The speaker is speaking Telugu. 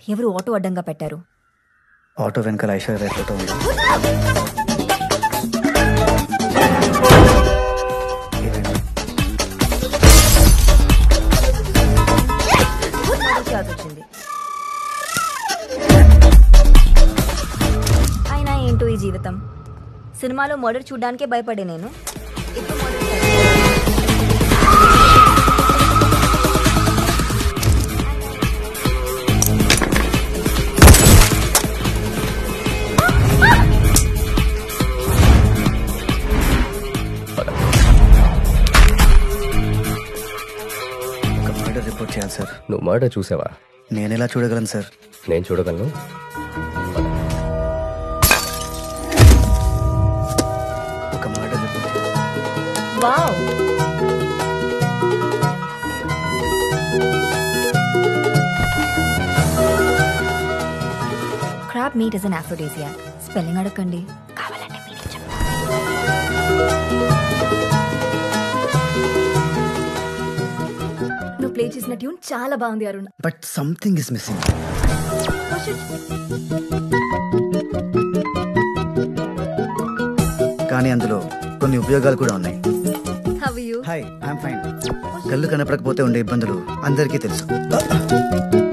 ఎవరు ఆటో అడ్డంగా పెట్టారు ఆటో వెనకాల ఐశ్వర్య ఫోటో ఉంది ఏమైంది? చేయాల్సి వచ్చింది అయినా ఏంటో ఈ జీవితం సినిమాలో మర్డర్ చూడ్డానికే భయపడే నేను ఇప్పుడు murder చేయాలి. ఒక మర్డర్ రిపోర్ట్ చేయాలి సార్ నువ్వు మర్డర్ చూసావా నేను ఎలా చూడగలను సార్ నేను చూడగలను ఒక murder report wow crab meat is an aphrodisiac spelling అడగండి కావాలంటే మీరే చెప్పండి నువ్వు ప్లే చేసిన ట్యూన్ చాలా బాగుంది Arun but something is missing కానీ అందులో కొన్ని ఉపయోగాలు కూడా ఉన్నాయి how you hi I'm fine కళ్ళు కనపడకపోతే ఉండే ఇబ్బందులు అందరికీ తెలుసు